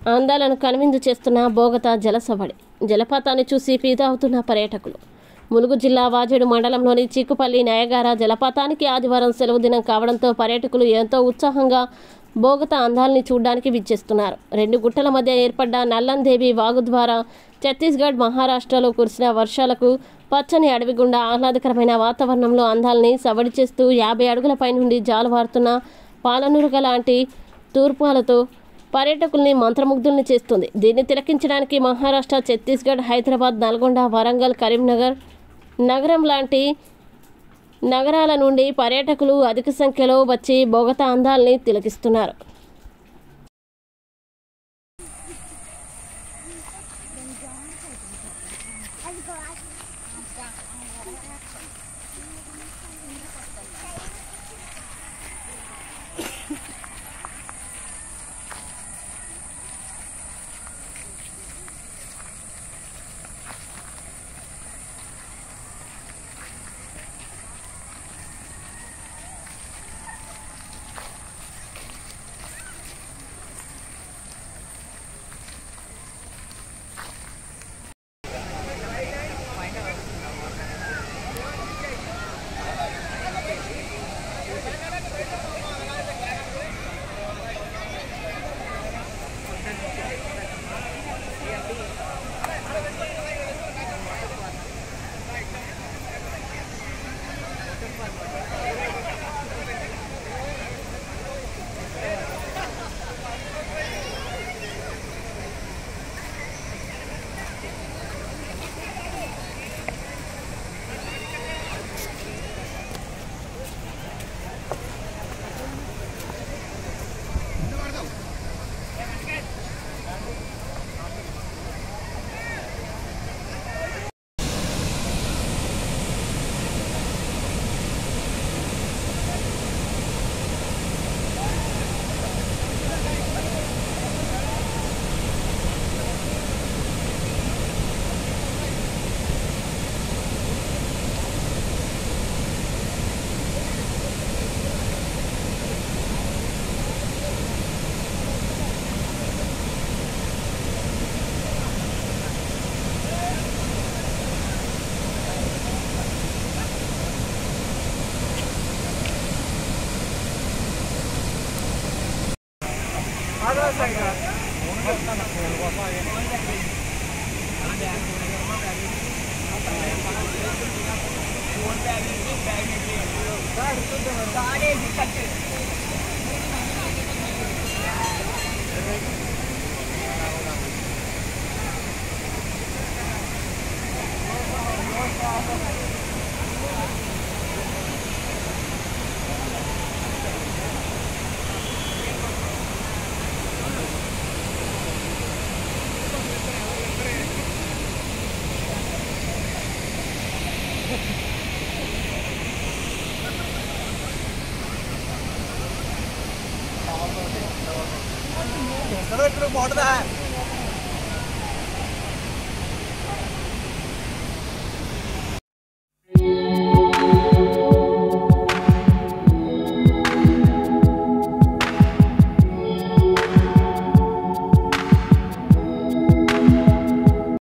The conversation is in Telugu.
అందాలను కనువిందు చేస్తున్న బోగత జలసవడి జలపాతాన్ని చూసి ఫీదా అవుతున్న పర్యాటకులు ములుగు జిల్లా వాజేడు మండలంలోని చిక్కుపల్లి నయగార జలపాతానికి ఆదివారం సెలవు దినం కావడంతో పర్యాటకులు ఎంతో ఉత్సాహంగా బోగత అందాల్ని చూడడానికి విచ్చేస్తున్నారు రెండు గుట్టల మధ్య ఏర్పడ్డ నల్లందేవి వాగు ద్వారా ఛత్తీస్గఢ్ మహారాష్ట్రలో కురిసిన వర్షాలకు పచ్చని అడవి గుండా ఆహ్లాదకరమైన వాతావరణంలో అందాల్ని సవడి చేస్తూ యాభై అడుగుల పైనుండి జాలువారుతున్న పాలనురుగ లాంటి తూర్పాలతో పర్యాటకుల్ని మంత్రముగ్ధుల్ని చేస్తుంది దీన్ని తిలకించడానికి మహారాష్ట్ర ఛత్తీస్గఢ్ హైదరాబాద్ నల్గొండ వరంగల్ కరీంనగర్ నగరం లాంటి నగరాల నుండి పర్యాటకులు అధిక సంఖ్యలో వచ్చి బొగత అందాల్ని తిలకిస్తున్నారు चलो एक बाटदा है